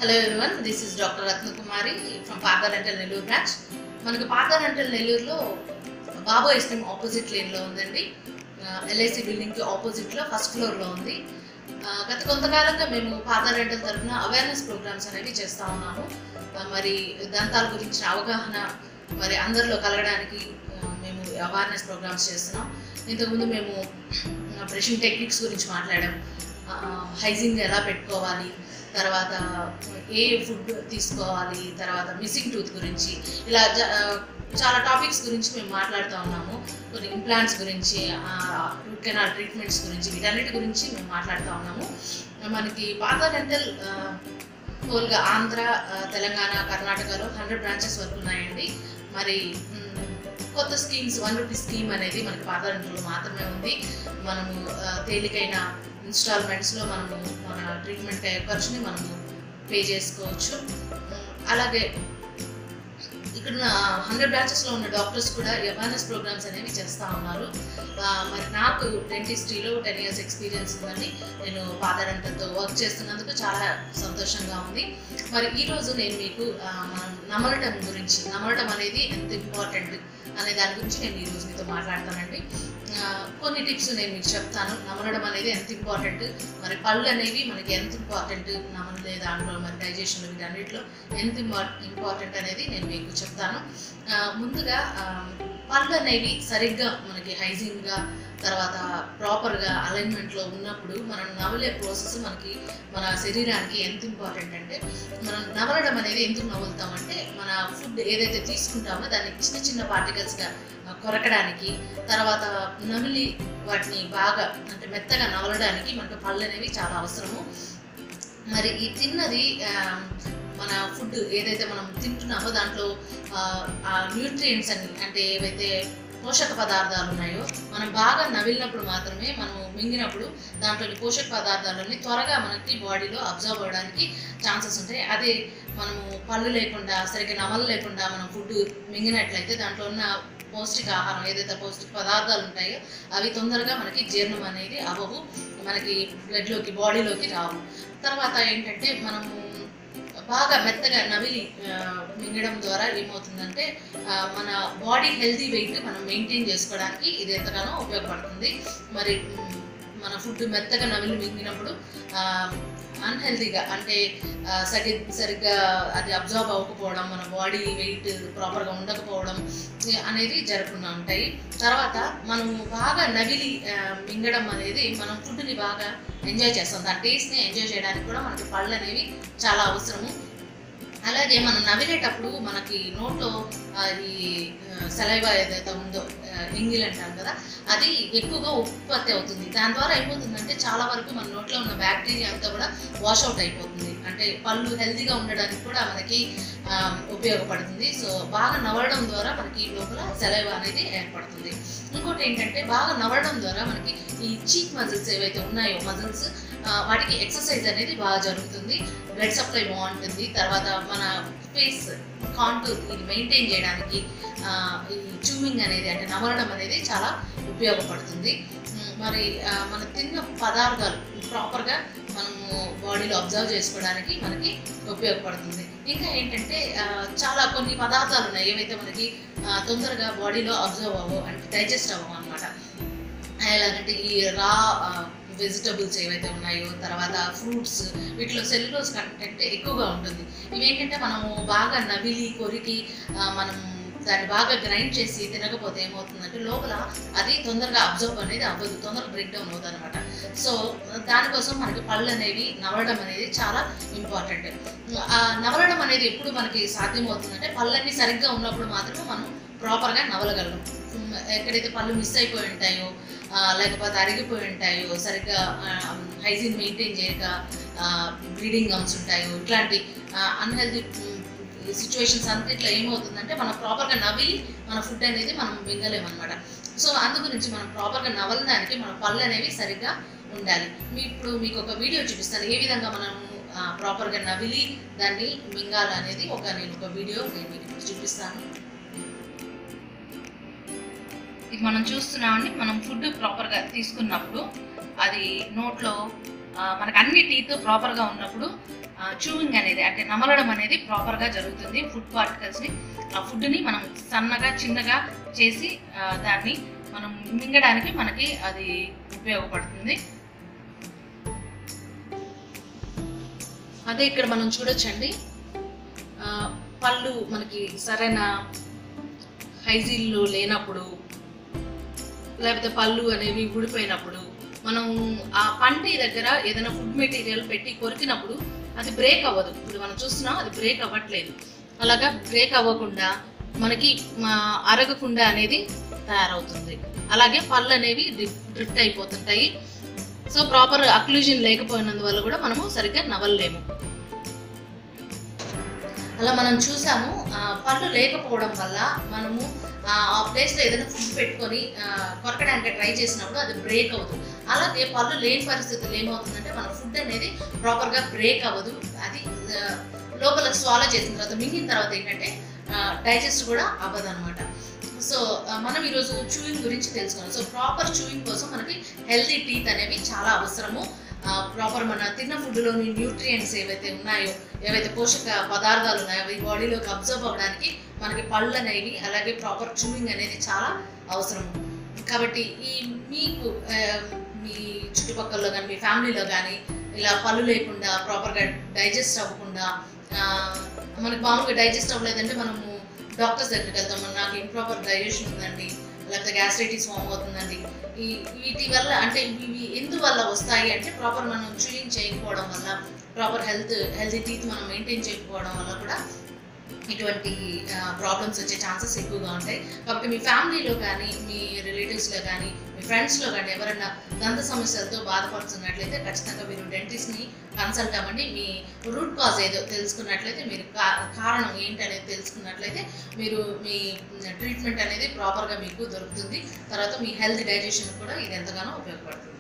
hello everyone this is doctor Ratnakumari from Partha dental Nellore branch మనకు Partha rental నెల్లూరులో బాబో ఐస్క్రీమ్ ఆపోజిట్ లేన్లో ఉందండి ఎల్ఐసి బిల్డింగ్కి ఆపోజిట్లో ఫస్ట్ ఫ్లోర్లో ఉంది ఆ, గత కొంతకాలంగా మేము పార్థ రెంటల్ తరఫున అవేర్నెస్ ప్రోగ్రామ్స్ అనేవి చేస్తూ ఉన్నాము ఆ, మరి దంతాల గురించిన అవగాహన మరి అందరిలో కలగడానికి ఆ, మేము అవేర్నెస్ ప్రోగ్రామ్స్ చేస్తున్నాం ఇంతకుముందు మేము బ్రషింగ్ టెక్నిక్స్ గురించి మాట్లాడాం హైజీన్ ఎలా పెట్టుకోవాలి తర్వాత ఏ ఫుడ్ తీసుకోవాలి తర్వాత మిస్సింగ్ టూత్ గురించి ఇలా జ- ఆ, చాలా టాపిక్స్ గురించి మేము మాట్లాడుతూ ఉన్నాము కొన్ని ఇంప్లాంట్స్ గురించి రూట్ కెనాల్ ట్రీట్మెంట్స్ గురించి వీటన్నిటి గురించి మేము మాట్లాడుతూ ఉన్నాము మనకి పాత డెంటల్ హోల్గా ఆంధ్ర ఆ, తెలంగాణ కర్ణాటకలో హండ్రెడ్ బ్రాంచెస్ వరకు ఉన్నాయండి మరి మ్, కొత్త స్కీమ్స్ వన్ రూపీ స్కీమ్ అనేది మనకి పాత డెంటల్లో మాత్రమే ఉంది మనము ఆ, తేలికైన ఇన్స్టాల్మెంట్స్లో మనము మన ట్రీట్మెంట్ ఖర్చుని మనము పే చేసుకోవచ్చు ఉమ్, అలాగే ఇక్కడ హండ్రెడ్ బ్రాంచెస్లో ఉన్న డాక్టర్స్ కూడా అవేర్నెస్ ప్రోగ్రామ్స్ అనేవి చేస్తూ ఉన్నారు ఆ, మరి నాకు డెంటిస్ట్రీలో టెన్ ఇయర్స్ ఎక్స్పీరియన్స్ ఉందని నేను పాదడంటతో వర్క్ చేస్తున్నందుకు చాలా సంతోషంగా ఉంది మరి ఈరోజు నేను మీకు ఆ, మనం నమలటం గురించి నమలటం అనేది ఎంత ఇంపార్టెంట్ అనే దాని గురించి నేను ఈరోజు మీతో మాట్లాడతానండి ఆ, కొన్ని టిప్స్ నేను మీకు చెప్తాను నమలడం అనేది ఎంత ఇంపార్టెంట్ మరి పళ్ళు అనేవి మనకి ఎంత ఇంపార్టెంట్ నమలే దాంట్లో మరి డైజెషన్ వీటన్నిటిలో ఎంత ఇంపార్టెంట్ అనేది నేను మీకు చెప్తాను ఆ, ముందుగా ఆ, పళ్ళు అనేవి సరిగ్గా మనకి హైజీన్గా తర్వాత ప్రాపర్గా అలైన్మెంట్లో ఉన్నప్పుడు మనం నవలే ప్రాసెస్ మనకి మన శరీరానికి ఎంత ఇంపార్టెంట్ అంటే మనం నవలడం అనేది ఎందుకు నవ్వులుతామంటే మన ఫుడ్ ఏదైతే తీసుకుంటామో దాన్ని చిన్న చిన్న పార్టికల్స్గా కొరకడానికి తర్వాత నమిలి వాటిని బాగా అంటే మెత్తగా నవలడానికి మనకు పళ్ళు అనేవి చాలా అవసరము మరి ఈ తిన్నది ఆ, మన ఫుడ్ ఏదైతే మనం తింటున్నామో దాంట్లో ఆ, ఆ న్యూట్రియంట్స్ అని అంటే ఏవైతే పోషక పదార్థాలు ఉన్నాయో మనం బాగా నవిలినప్పుడు మాత్రమే మనం మింగినప్పుడు దాంట్లోని పోషక పదార్థాలన్నీ త్వరగా మనకి బాడీలో అబ్జర్వ్ అవ్వడానికి ఛాన్సెస్ ఉంటాయి అదే మనము పళ్ళు లేకుండా సరిగ్గా నమలు లేకుండా మనం ఫుడ్ మింగినట్లయితే దాంట్లో ఉన్న పౌష్టిక ఆహారం ఏదైతే పౌష్టిక పదార్థాలు ఉంటాయో అవి తొందరగా మనకి జీర్ణం అనేది అవ్వవు మనకి బ్లడ్లోకి బాడీలోకి రావు తర్వాత ఏంటంటే మనము బాగా మెత్తగా నవిలి ఆ, మింగడం ద్వారా ఏమవుతుందంటే ఆ, మన బాడీ హెల్తీ వెయిట్ మనం మెయింటైన్ చేసుకోవడానికి ఇది ఎంతగానో ఉపయోగపడుతుంది మరి మ్, మన ఫుడ్ మెత్తగా నవిలి మింగినప్పుడు అన్హెల్తీగా అంటే ఆ, సరి సరిగ్గా అది అబ్జర్వ్ అవ్వకపోవడం మన బాడీ వెయిట్ ప్రాపర్గా ఉండకపోవడం ఇ- అనేది జరగకుండా ఉంటాయి తర్వాత మనం బాగా నవిలి ఆ, మింగడం అనేది మనం ఫుడ్ని బాగా ఎంజాయ్ చేస్తాం దాని టేస్ట్ని ఎంజాయ్ చేయడానికి కూడా మనకి పళ్ళు అనేవి చాలా అవసరము అలాగే మనం నవిలేటప్పుడు మనకి నోట్లో ఆ, ఈ సెలైవా ఏదైతే ఉందో ఎంగిల్ అంటాం కదా అది ఎక్కువగా ఉత్పత్తి అవుతుంది దాని ద్వారా ఏమవుతుందంటే చాలా వరకు మన నోట్లో ఉన్న బ్యాక్టీరియా అంతా కూడా వాషౌట్ అయిపోతుంది అంటే పళ్ళు హెల్తీగా ఉండడానికి కూడా మనకి ఆ, ఉపయోగపడుతుంది సో బాగా నవలడం ద్వారా మనకి లోపల సెలైవా అనేది ఏర్పడుతుంది ఇంకోటి ఏంటంటే బాగా నవలడం ద్వారా మనకి ఈ చీక్ మజిల్స్ ఏవైతే ఉన్నాయో మజిల్స్ వాటికి ఎక్సర్సైజ్ అనేది బాగా జరుగుతుంది బ్లడ్ సప్లై బాగుంటుంది తర్వాత మన ఫేస్ కాంటూర్ ఇది మెయింటైన్ చేయడానికి ఆ, ఈ చూమింగ్ అనేది అంటే నమలడం అనేది చాలా ఉపయోగపడుతుంది ఉమ్, మరి ఆ, మన తిన్న పదార్థాలు ప్రాపర్గా మనము బాడీలో అబ్జర్వ్ చేసుకోవడానికి మనకి ఉపయోగపడుతుంది ఇంకా ఏంటంటే ఆ, చాలా కొన్ని పదార్థాలు ఉన్నాయి ఏవైతే మనకి ఆ, తొందరగా బాడీలో అబ్జర్వ్ అవ్వవు అంటే డైజెస్ట్ అవ్వవు అనమాట ఎలాగంటే ఈ రా వెజిటబుల్స్ ఏవైతే ఉన్నాయో తర్వాత ఫ్రూట్స్ వీటిలో సెల్యులోస్ కంటెంట్ ఎక్కువగా ఉంటుంది ఇవేంటంటే మనము బాగా నవిలి కొరికి ఆ, మనం దాన్ని బాగా గ్రైండ్ చేసి తినకపోతే ఏమవుతుందంటే లోపల అది తొందరగా అబ్జర్వ్ అనేది అవ్వదు తొందరగా బ్రేక్ డౌన్ అవుతుంది అనమాట సో దానికోసం మనకి పళ్ళు అనేవి నవలడం అనేది చాలా ఇంపార్టెంట్ ఆ నవలడం అనేది ఎప్పుడు మనకి సాధ్యమవుతుందంటే పళ్ళన్నీ సరిగ్గా ఉన్నప్పుడు మాత్రమే మనం ప్రాపర్గా నవలగలం ఉమ్, ఎక్కడైతే పళ్ళు మిస్ అయిపోయి ఉంటాయో ఆ, లేకపోతే అరిగిపోయి ఉంటాయో సరిగ్గా హైజీన్ మెయింటైన్ చేయక బ్లీడింగ్ గమ్స్ ఉంటాయో ఇట్లాంటి అన్హెల్దీ సిచ్యువేషన్స్ అంతట్లో ఏమవుతుందంటే మనం ప్రాపర్గా నవిలి మన ఫుడ్ అనేది మనం మింగలేమన్నమాట సో అందు గురించి మనం ప్రాపర్గా నవలడానికి మన పళ్ళు అనేవి సరిగ్గా ఉండాలి మీ ఇప్పుడు మీకు ఒక వీడియో చూపిస్తాను ఏ విధంగా మనము ప్రాపర్గా నవిలి దాన్ని మింగాలనేది ఒక నేను ఒక వీడియో నేను మీకు ఇప్పుడు చూపిస్తాను ఇది మనం చూస్తున్నామండి మనం ఫుడ్ ప్రాపర్గా తీసుకున్నప్పుడు అది నోట్లో ఆ, మనకు అన్ని టీత్ ప్రాపర్గా ఉన్నప్పుడు ఆ, చూవింగ్ అనేది అంటే నమలడం అనేది ప్రాపర్గా జరుగుతుంది ఫుడ్ పార్టికల్స్ని ఆ ఫుడ్ని మనం సన్నగా చిన్నగా చేసి ఆ, దాన్ని మనం మింగడానికి మనకి అది ఉపయోగపడుతుంది అదే ఇక్కడ మనం చూడొచ్చండి ఆ, పళ్ళు మనకి సరైన హైజీన్లో లేనప్పుడు లేకపోతే పళ్ళు అనేవి ఊడిపోయినప్పుడు మనం ఆ పంటి దగ్గర ఏదైనా ఫుడ్ మెటీరియల్ పెట్టి కొరికినప్పుడు అది బ్రేక్ అవ్వదు ఇప్పుడు మనం చూస్తున్నాం అది బ్రేక్ అవ్వట్లేదు అలాగా బ్రేక్ అవ్వకుండా మనకి మా అరగకుండా అనేది తయారవుతుంది అలాగే పళ్ళు అనేవి డ్రిఫ్ట్ అయిపోతుంటాయి సో ప్రాపర్ అక్లూజన్ లేకపోయినందువల్ల కూడా మనము సరిగ్గా నవలలేము అలా మనం చూసాము ఆ, పళ్ళు లేకపోవడం వల్ల మనము ఆ ప్లేస్లో ఏదైనా ఫుడ్ పెట్టుకొని ఆ, కొరకడానికి ట్రై చేసినప్పుడు అది బ్రేక్ అవ్వదు అలాగే పళ్ళు లేని పరిస్థితుల్లో ఏమవుతుందంటే మన ఫుడ్ అనేది ప్రాపర్గా బ్రేక్ అవ్వదు అది ఆ, లోపల స్వాలో చేసిన తర్వాత మింగిన తర్వాత ఏంటంటే డైజెస్ట్ కూడా అవ్వదు అనమాట సో ఆ, మనం ఈరోజు చూయింగ్ గురించి తెలుసుకున్నాం సో ప్రాపర్ చూయింగ్ కోసం మనకి హెల్తీ టీత్ అనేవి చాలా అవసరము ప్రాపర్ మన తిన్న ఫుడ్లోని న్యూట్రియంట్స్ ఏవైతే ఉన్నాయో ఏవైతే పోషక పదార్థాలు ఉన్నాయో అవి బాడీలోకి అబ్జర్వ్ అవ్వడానికి మనకి పళ్ళు అనేవి అలాగే ప్రాపర్ చూయింగ్ అనేది చాలా అవసరం కాబట్టి ఈ మీకు ఆ, మీ చుట్టుపక్కల కానీ మీ ఫ్యామిలీలో కానీ ఇలా పళ్ళు లేకుండా ప్రాపర్గా డైజెస్ట్ అవ్వకుండా ఆ, మనకి మామూలుగా డైజెస్ట్ అవ్వలేదంటే మనము డాక్టర్స్ దగ్గరికి వెళ్తాం "మన నాకు ఇంప్రాపర్ డైజెషన్ ఉందండి లేకపోతే గ్యాస్ట్రైటిస్ ఫామ్ అవుతుందండి ఈ వీటి వల్ల అంటే ఇవి ఎందువల్ల వస్తాయి అంటే ప్రాపర్ మనం చూయింగ్ చేయకపోవడం వల్ల ప్రాపర్ హెల్త్ హెల్తీ టీత్ మనం మెయింటైన్ చేయకపోవడం వల్ల కూడా ఇటువంటి ప్రాబ్లమ్స్ వచ్చే ఛాన్సెస్ ఎక్కువగా ఉంటాయి కాబట్టి మీ ఫ్యామిలీలో కానీ మీ రిలేటివ్స్లో కానీ మీ ఫ్రెండ్స్లో కానీ ఎవరైనా దంత సమస్యలతో బాధపడుతున్నట్లయితే ఖచ్చితంగా మీరు డెంటిస్ట్ని కన్సల్ట్ అవ్వండి మీ రూట్ కాజ్ ఏదో తెలుసుకున్నట్లయితే మీరు కా- కారణం ఏంటి అనేది తెలుసుకున్నట్లయితే మీరు మీ ట్రీట్మెంట్ అనేది ప్రాపర్గా మీకు దొరుకుతుంది తర్వాత మీ హెల్త్ డైజెషన్ కూడా ఇది ఎంతగానో ఉపయోగపడుతుంది